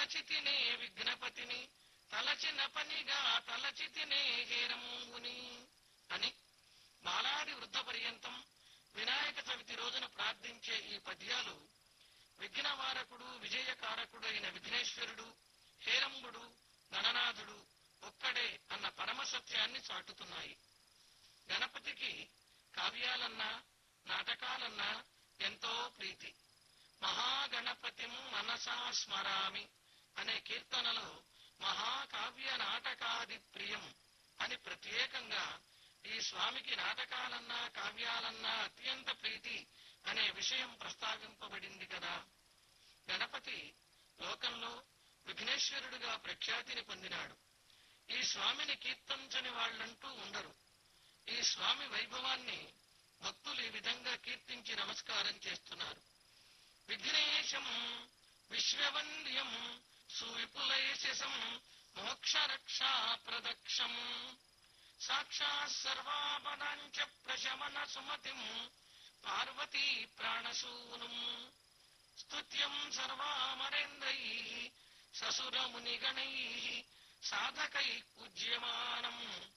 తలచితినే విఘ్నపతిని తలచిన పనిగా తలచితినే హేరంగుని అని బాలాది వృద్ధ పర్యంతం వినాయక చవితి రోజున ప్రార్థించే ఈ పద్యాలు విఘ్నవారకుడు విజయకారకుడు అయిన విఘ్నేశ్వరుడు హేరంబుడు గణనాథుడు ఒక్కడే అన్న పరమ సత్యాన్ని చాటుతున్నాయి గణపతికి కావ్యాలన్నా నాటకాలన్నా ఎంతో ప్రీతి మహాగణపతిం మనసా స్మరామి అనే కీర్తనలో మహాకావ్య నాటకాది ప్రియం అని ప్రత్యేకంగా ఈ స్వామికి నాటకాలన్నా కావ్యాలన్నా అత్యంత ప్రీతి అనే విషయం ప్రస్తావింపబడింది కదా గణపతి లోకంలో విఘ్నేశ్వరుడుగా ప్రఖ్యాతిని పొందినాడు ఈ స్వామిని కీర్తించని వాళ్ళంటూ ఉండరు ఈ స్వామి వైభవాన్ని భక్తులు ఈ విధంగా కీర్తించి నమస్కారం చేస్తున్నారు విఘ్నేశం విశ్వవంద్యం సువిపులయశం మోక్షరక్షా ప్రదక్షం సాక్షాత్ సర్వాపదాంచ ప్రశమన సుమతిం పార్వతీ ప్రాణసూనుం స్తుత్యం సర్వామరేంద్రై ససురమునిగణై సాధకై పూజ్యమానం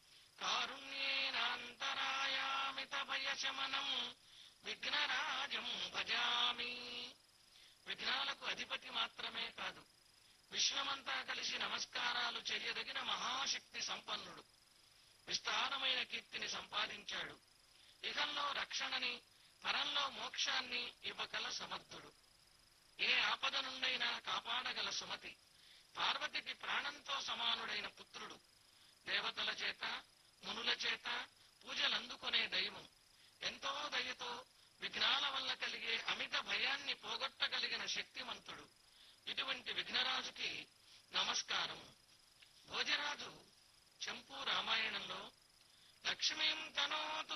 కారుణ్యేనాంతరాయామిత భయశమనం విఘ్నరాజం భజామి విఘ్నాలకు అధిపతి మాత్రమే కాదు విశ్వమంతా కలిసి నమస్కారాలు చెయ్యదగిన మహాశక్తి సంపన్నుడు విస్తారమైన కీర్తిని సంపాదించాడు ఇహంలో రక్షణని పరంలో మోక్షాన్ని ఇవ్వగల సమర్థుడు ఏ ఆపద నుండైనా కాపాడగల సుమతి పార్వతికి ప్రాణంతో సమానుడైన పుత్రుడు దేవతల చేత మునుల చేత పూజలందుకునే దైవం ఎంతో దయతో విఘ్నాల వల్ల కలిగే అమిత భయాన్ని పోగొట్టగలిగిన శక్తిమంతుడు ఇటువంటి విఘ్నరాజుకి నమస్కారం భోజరాజు చంపు రామాయణంలో లక్ష్మీం తనోతు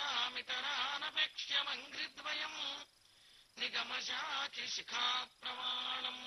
నితరామితరానపేక్ష్యమంఘ్రిద్వయం నిగమశాఖి శిఖా ప్రమాణం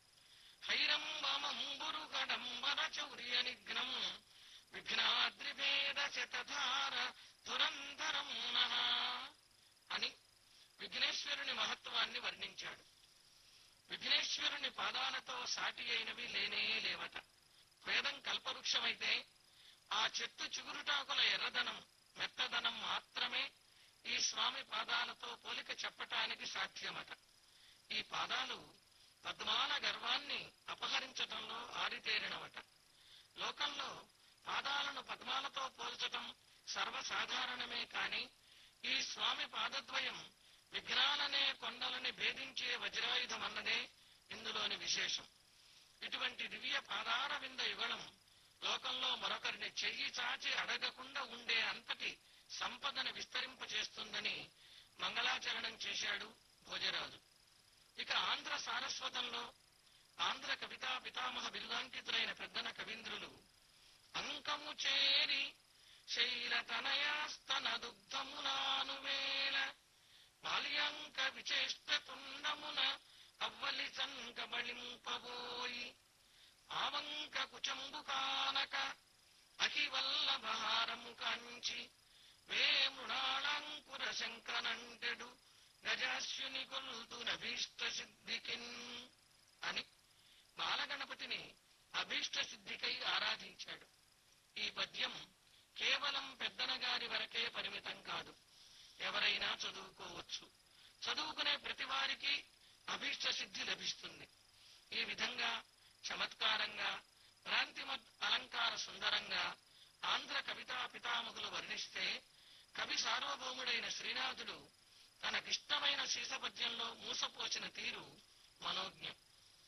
హైరంబమంబురు కడంబర చౌర్య నిఘ్నం విఘ్నాద్రిభేద శతధార దురంధరం నః అని విఘ్నేశ్వరుని మహత్వాన్ని వర్ణించాడు విఘ్నేశ్వరుని పాదాలతో సాటి అయినవి లేనే లేవట వేదం కల్పవృక్షమైతే ఆ చెట్టు చిగురుటాకుల ఎర్రదనం మెత్తదనం మాత్రమే ఈ స్వామి పాదాలతో పోలిక చెప్పటానికి సాధ్యమట ఈ పాదాలు పద్మాల గర్వాన్ని అపహరించటంలో ఆరితేరినవట లోకంలో పాదాలను పద్మాలతో పోల్చటం సర్వసాధారణమే కాని ఈ స్వామి పాదద్వయం విఘ్నాలనే కొండలని భేదించే వజ్రాయుధం అన్నదే ఇందులోని విశేషం ఇటువంటి దివ్య పాదార వింద యుగళం లోకంలో మరొకరిని చెయ్యి చాచి అడగకుండా ఉండే అంతటి సంపదను విస్తరింపచేస్తుందని మంగళాచరణం చేశాడు భోజరాజు ఇక ఆంధ్ర సారస్వతంలో ఆంధ్ర కవితా పితామహ బిరుదాంకితులైన పెద్దన కవీంద్రులు అంకము చేరి శైలతనయాస్తన దుగ్ధమునాను వేళ బాల్యాంక విచేష్టతుండమున అవ్వలి సంకబళింపబోయి ఆవంక కుచంబు కానక అహివల్లభహారము కాంచి వేమృణాళాంకుర శంకనంటెడు గజాస్యుని కొల్తు నభీష్ట సిద్ధికిన్ అని బాలగణపతిని అభీష్ట సిద్ధికై ఆరాధించాడు ఈ పద్యం కేవలం పెద్దన గారి వరకే పరిమితం కాదు ఎవరైనా చదువుకోవచ్చు చదువుకునే ప్రతి వారికి అభీష్ట సిద్ధి లభిస్తుంది ఈ విధంగా చమత్కారంగా భ్రాంతిమత్ అలంకార సుందరంగా ఆంధ్ర కవితా పితామహులు వర్ణిస్తే కవి సార్వభౌముడైన శ్రీనాథుడు తనకిష్టమైన శీసపద్యంలో మూసపోచిన తీరు మనోజ్ఞం